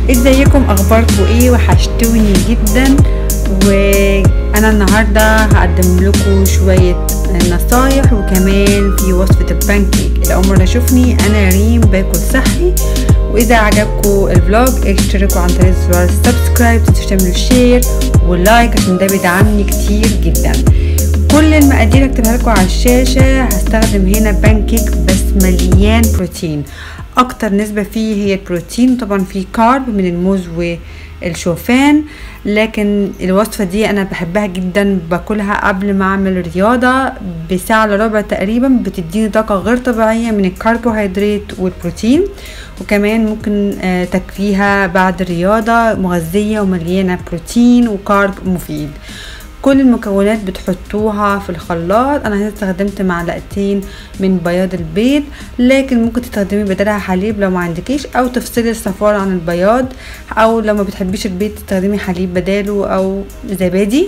ازيكم اخباركم ايه وحشتوني جدا وانا النهارده هقدم لكم شويه نصايح وكمان في وصفه البانكيك اللي اول مره اشوفني انا ريم باكل صحي واذا عجبكم الفلوج اشتركوا عن طريق زرار السبسكرايب متنسوش تعملوا شير ولايك عشان ده بيدعمني كتير جدا كل المقادير هكتبها لكم على الشاشة هستخدم هنا بانكيك بس مليان بروتين اكتر نسبة فيه هي البروتين طبعا فيه كارب من الموز والشوفان لكن الوصفة دي انا بحبها جدا باكلها قبل ما اعمل رياضة بساعة الا ربع تقريبا بتديني طاقة غير طبيعية من الكربوهيدرات والبروتين وكمان ممكن تاكليها بعد الرياضة مغذية ومليانة بروتين وكارب مفيد كل المكونات بتحطوها في الخلاط انا هنا استخدمت معلقتين من بياض البيض لكن ممكن تستخدمي بدلها حليب لو ما عندكيش او تفصلي الصفار عن البياض او لو ما بتحبيش البيض تستخدمي حليب بداله او زبادي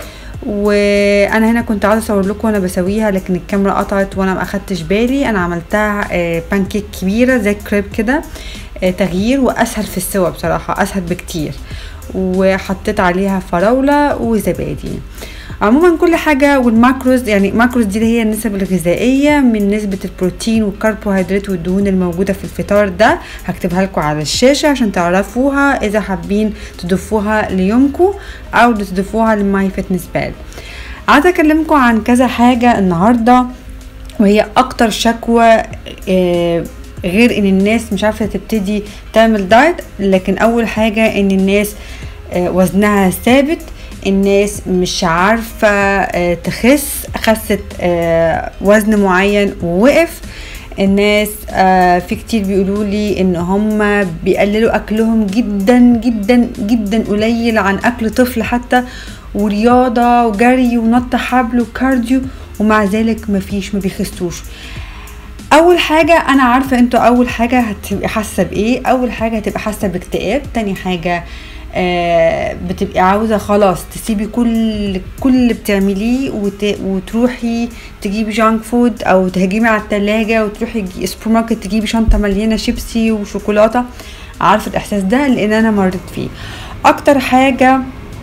وانا هنا كنت عايزه اصور لكم وانا بسويها لكن الكاميرا قطعت وانا ما اخدتش بالي انا عملتها بانكيك كبيره زي كريب كده تغيير واسهل في السوا بصراحه اسهل بكتير وحطيت عليها فراولة وزبادي عموما كل حاجة والماكروز يعني ماكروز دي اللي هي النسب الغذائية من نسبة البروتين والكربوهيدرات والدهون الموجودة في الفطار ده هكتبها لكم على الشاشة عشان تعرفوها إذا حابين تضيفوها ليومكم أو تضيفوها لماي فتنس بال عايزة أكلمكم عن كذا حاجة النهاردة وهي أكتر شكوى آه غير ان الناس مش عارفه تبتدي تعمل دايت لكن اول حاجه ان الناس وزنها ثابت الناس مش عارفه تخس خست وزن معين ووقف الناس في كتير بيقولوا لي ان هم بيقللوا اكلهم جدا جدا جدا قليل عن اكل طفل حتى ورياضه وجري ونط حبل وكارديو ومع ذلك مفيش ما بيخسوش اول حاجه انا عارفه انتوا اول حاجه هتبقي حاسه بايه اول حاجه هتبقى حاسه باكتئاب تاني حاجه آه بتبقي عاوزه خلاص تسيبي كل كل اللي بتعمليه وت... وتروحي تجيبي جانك فود او تهجمي على التلاجة وتروحي السوبر ماركت تجيبي شنطه مليانه شيبسي وشوكولاته عارفه الاحساس ده لان انا مريت فيه اكتر حاجه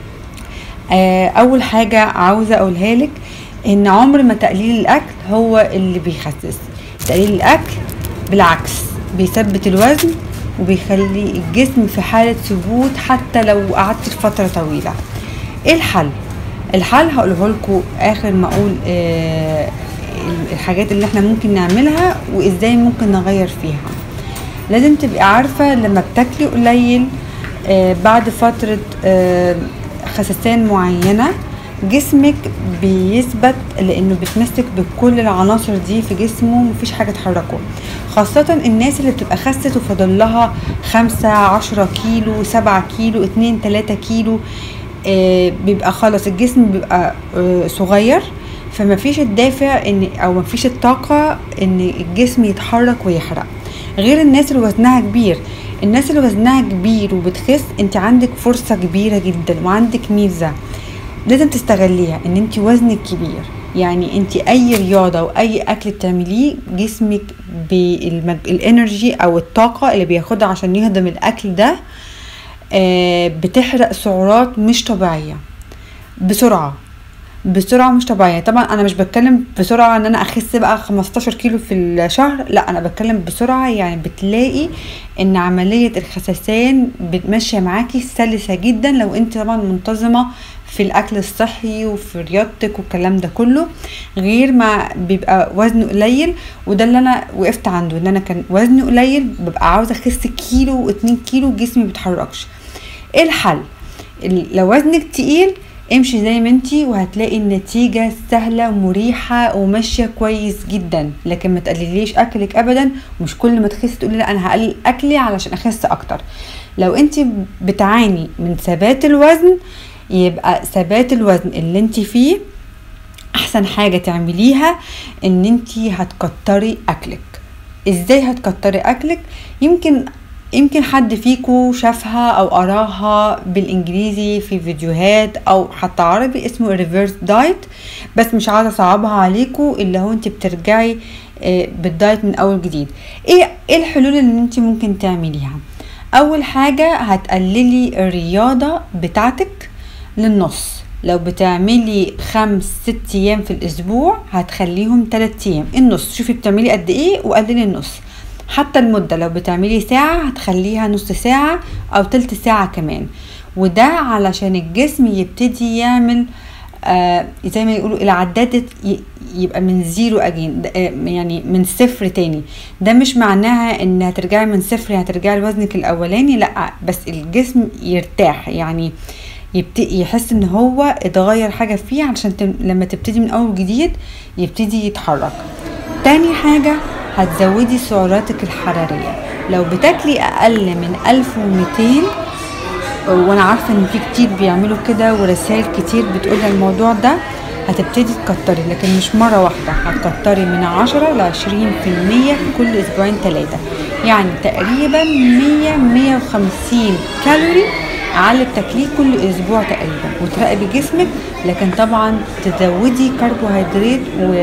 آه اول حاجه عاوزه اقولها لك ان عمر ما تقليل الاكل هو اللي بيخسس تقليل الاكل بالعكس بيثبت الوزن وبيخلي الجسم في حالة ثبوت حتى لو قعدت فترة طويلة ايه الحل الحل هقوله لكم اخر ما اقول آه الحاجات اللي احنا ممكن نعملها وازاي ممكن نغير فيها لازم تبقي عارفة لما بتاكلي قليل آه بعد فترة آه خسسان معينة جسمك بيثبت لانه بيتمسك بكل العناصر دي في جسمه مفيش حاجه تحركه خاصة الناس اللي بتبقى خست وفاضل لها خمسة عشرة كيلو سبعة كيلو اتنين تلاتة كيلو آه بيبقى خلاص الجسم بيبقى آه صغير فمفيش الدافع ان او مفيش الطاقة ان الجسم يتحرك ويحرق غير الناس اللي وزنها كبير الناس اللي وزنها كبير وبتخس انت عندك فرصة كبيرة جدا وعندك ميزة لازم تستغليها ان انت وزنك كبير يعني انت اي رياضة واي اكل بتعمليه جسمك بالانرجي او الطاقة اللي بياخدها عشان يهضم الاكل ده آه بتحرق سعرات مش طبيعية بسرعة بسرعة مش طبيعية طبعا انا مش بتكلم بسرعة ان انا اخس بقى 15 كيلو في الشهر لا انا بتكلم بسرعة يعني بتلاقي ان عملية الخسسان بتمشي معاكي سلسة جدا لو انت طبعا منتظمة في الاكل الصحي وفي رياضتك والكلام ده كله غير ما بيبقى وزنه قليل وده اللي انا وقفت عنده ان انا كان وزني قليل ببقى عاوزه اخس كيلو واتنين كيلو جسمي بيتحركش ايه الحل لو وزنك تقيل امشي زي ما انتي وهتلاقي النتيجة سهلة ومريحة وماشية كويس جدا لكن ما تقلليش اكلك ابدا مش كل ما تخسي تقولي لا انا هقلل اكلي علشان اخس اكتر لو انتي بتعاني من ثبات الوزن يبقى ثبات الوزن اللي انت فيه احسن حاجة تعمليها ان انت هتكتري اكلك ازاي هتكتري اكلك يمكن يمكن حد فيكو شافها او قراها بالانجليزي في فيديوهات او حتى عربي اسمه ريفيرس دايت بس مش عايزه اصعبها عليكو اللي هو انت بترجعي بالدايت من اول جديد ايه ايه الحلول اللي انت ممكن تعمليها اول حاجة هتقللي الرياضة بتاعتك للنص لو بتعملي خمس ست ايام في الاسبوع هتخليهم تلات ايام النص شوفي بتعملي قد ايه وقللي النص حتى المدة لو بتعملي ساعة هتخليها نص ساعة او تلت ساعة كمان وده علشان الجسم يبتدي يعمل آه زي ما يقولوا العداد ي- يبقى من زيرو اجين يعني من صفر تاني ده مش معناها ان هترجعي من صفر هترجعي لوزنك الاولاني لا بس الجسم يرتاح يعني يبتدي يحس ان هو اتغير حاجه فيه علشان تم لما تبتدي من اول جديد يبتدي يتحرك تاني حاجه هتزودي سعراتك الحراريه لو بتاكلي اقل من 1200 وانا عارفه ان في كتير بيعملوا كده ورسائل كتير بتقول الموضوع ده هتبتدي تكتري لكن مش مرة واحدة هتكتري من عشرة لعشرين في المية كل أسبوعين تلاتة يعني تقريبا مية مية وخمسين كالوري على اللي بتاكليه كل أسبوع تقريبا وتراقبي جسمك لكن طبعا تزودي كربوهيدرات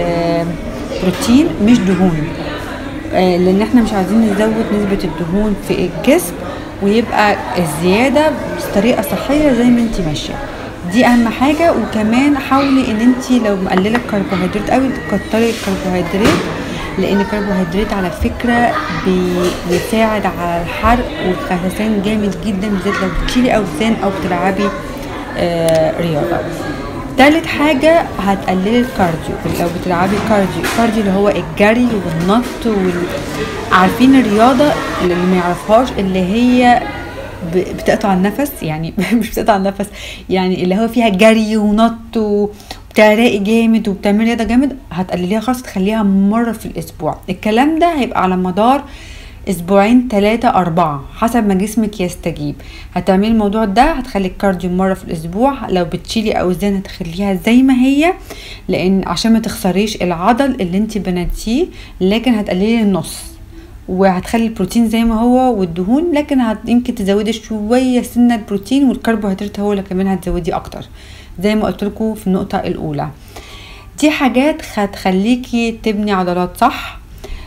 وبروتين مش دهون آه، لان احنا مش عايزين نزود نسبة الدهون في الجسم ويبقى الزيادة بطريقة صحية زي ما انت ماشية دي اهم حاجة وكمان حاولي ان انت لو مقللة الكربوهيدرات قوي تكتري الكربوهيدرات لان الكربوهيدرات على فكرة بي- بيساعد على الحرق والخسسان جامد جدا بالذات لو بتشيلي اوزان او بتلعبي آه رياضة تالت حاجة هتقللي الكارديو لو بتلعبي كارديو كارديو اللي هو الجري والنط وال... عارفين الرياضة اللي ما يعرفهاش اللي هي ب- بتقطع النفس يعني مش بتقطع النفس يعني اللي هو فيها جري ونط وبتعرقي جامد وبتعملي رياضة جامد هتقلليها خالص تخليها مرة في الأسبوع الكلام ده هيبقى على مدار اسبوعين ثلاثة اربعة حسب ما جسمك يستجيب هتعملي الموضوع ده هتخلي الكارديو مرة في الاسبوع لو بتشيلي اوزان هتخليها زي ما هي لان عشان ما تخسريش العضل اللي انت بنيتيه لكن هتقللي النص وهتخلي البروتين زي ما هو والدهون لكن هت... يمكن تزودي شويه سنه البروتين والكربوهيدرات هو اللي كمان هتزودي اكتر زي ما قلت لكم في النقطه الاولى دي حاجات هتخليكي تبني عضلات صح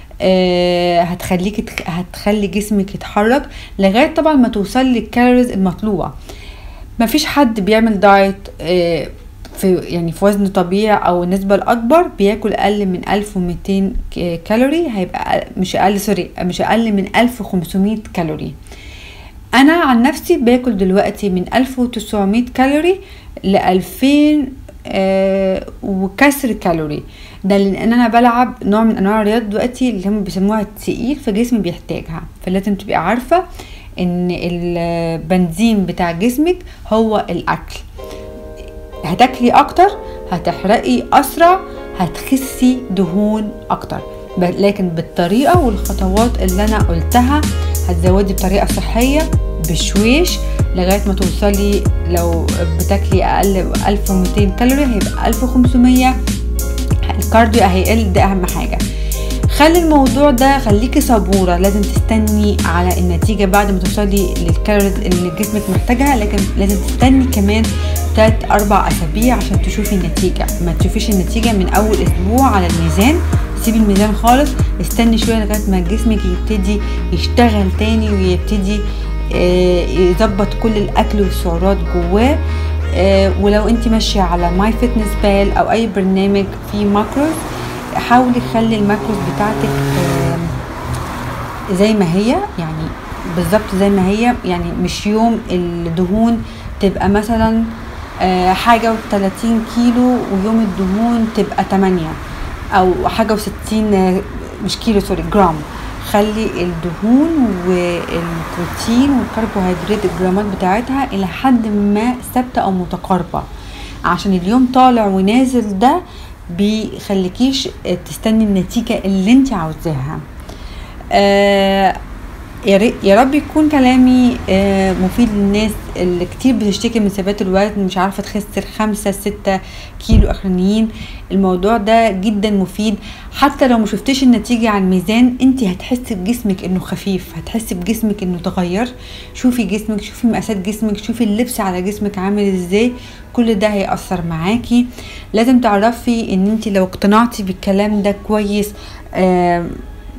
آه هتخليكي تخ... هتخلي جسمك يتحرك لغايه طبعا ما توصلي للكالوريز المطلوبه مفيش حد بيعمل دايت آه في يعني في وزن طبيعي او النسبه الاكبر بياكل اقل من 1200 ك- كالوري هيبقى أقل- مش اقل سوري مش اقل من 1500 كالوري انا عن نفسي باكل دلوقتي من 1900 كالوري ل 2000 آه وكسر كالوري ده لان انا بلعب نوع من انواع الرياضه دلوقتي اللي هم بيسموها التقيل فجسمي بيحتاجها فلازم تبقي عارفه ان البنزين بتاع جسمك هو الاكل هتاكلي اكتر هتحرقي اسرع هتخسي دهون اكتر ب- لكن بالطريقه والخطوات اللي انا قلتها هتزودي بطريقه صحيه بشويش لغايه ما توصلي لو بتاكلي اقل 1200 كالوري هيبقى 1500 الكارديو هيقل ده اهم حاجه خلي الموضوع ده خليكي صبوره لازم تستني على النتيجه بعد ما توصلي للكالوريز اللي جسمك محتاجها لكن لازم تستني كمان تلات اربع اسابيع عشان تشوفي النتيجه ما تشوفيش النتيجه من اول اسبوع على الميزان سيبي الميزان خالص استني شويه لغايه ما جسمك يبتدي يشتغل تاني ويبتدي آه، يظبط كل الاكل والسعرات جواه آه، ولو انت ماشيه على ماي فيتنس بال او اي برنامج فيه ماكروز حاولي خلي الماكروز بتاعتك آم، زي ما هي يعني بالظبط زي ما هي يعني مش يوم الدهون تبقى مثلا آه، حاجة وتلاتين كيلو ويوم الدهون تبقى تمانية أو حاجة وستين مش كيلو سوري جرام خلي الدهون والبروتين والكربوهيدرات الجرامات بتاعتها إلى حد ما ثابتة أو متقاربة عشان اليوم طالع ونازل ده بيخليكيش تستني النتيجة اللي انت عاوزاها آه يا ري- يا رب يكون كلامي آه، مفيد للناس اللي كتير بتشتكي من ثبات الوزن مش عارفة تخسر خمسة ستة كيلو أخرانيين الموضوع ده جدا مفيد حتى لو مشفتيش النتيجة على الميزان انت هتحسي بجسمك انه خفيف هتحسي بجسمك انه تغير شوفي جسمك شوفي مقاسات جسمك شوفي اللبس على جسمك عامل ازاي كل ده هيأثر معاكي لازم تعرفي ان انت لو اقتنعتي بالكلام ده كويس آم،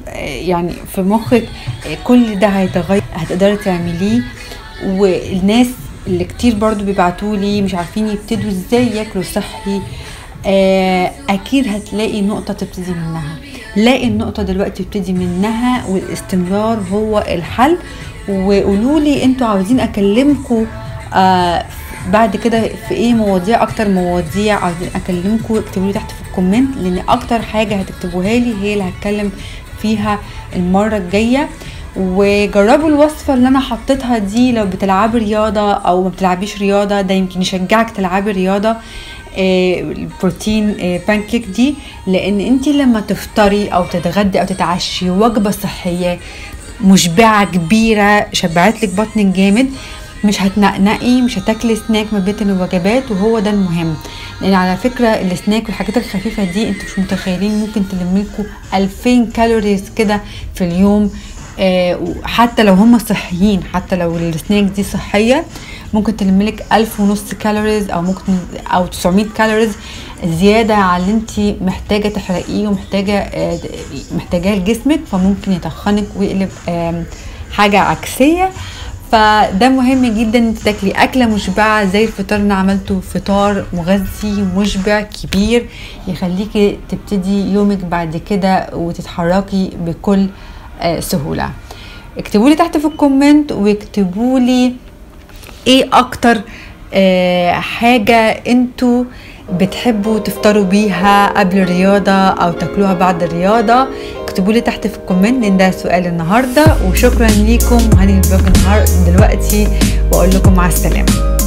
يعني في مخك كل ده هيتغير هتقدري تعمليه والناس اللي كتير برضو بيبعتوا لي مش عارفين يبتدوا ازاي ياكلوا صحي آه، اكيد هتلاقي نقطة تبتدي منها لاقي النقطة دلوقتي تبتدي منها والاستمرار هو الحل وقولوا لي انتوا عاوزين اكلمكم آه بعد كده في ايه مواضيع اكتر مواضيع عاوزين اكلمكم اكتبوا لي تحت في الكومنت لان اكتر حاجة هتكتبوها لي هي اللي هتكلم فيها المرة الجاية وجربوا الوصفة اللي انا حطيتها دي لو بتلعبي رياضة او ما بتلعبيش رياضة ده يمكن يشجعك تلعبي رياضة آه، البروتين آه، بانكيك دي لان انت لما تفطري او تتغدي او تتعشي وجبة صحية مشبعة كبيرة شبعت لك بطنك جامد مش هتنقنقي مش هتاكلي سناك ما بين الوجبات وهو ده المهم لان على فكره السناك والحاجات الخفيفه دي انتوا مش متخيلين ممكن تلملكوا 2000 كالوريز كده في اليوم آه حتى لو هم صحيين حتى لو السناك دي صحيه ممكن تلملك ألف ونص كالوريز او ممكن او 900 كالوريز زياده على اللي انت محتاجه تحرقيه ومحتاجه آه محتاجاه لجسمك فممكن يتخنك ويقلب آه حاجه عكسيه فده مهم جدا انت تاكلي اكله مشبعه زي الفطار اللي عملته فطار مغذي مشبع كبير يخليكي تبتدي يومك بعد كده وتتحركي بكل آه سهوله اكتبوا لي تحت في الكومنت واكتبوا لي ايه اكتر آه حاجه انتوا بتحبوا تفطروا بيها قبل الرياضة أو تاكلوها بعد الرياضة اكتبوا لي تحت في الكومنت ان ده سؤال النهاردة وشكرا ليكم وهني الفلوج النهار دلوقتي واقول لكم مع السلامة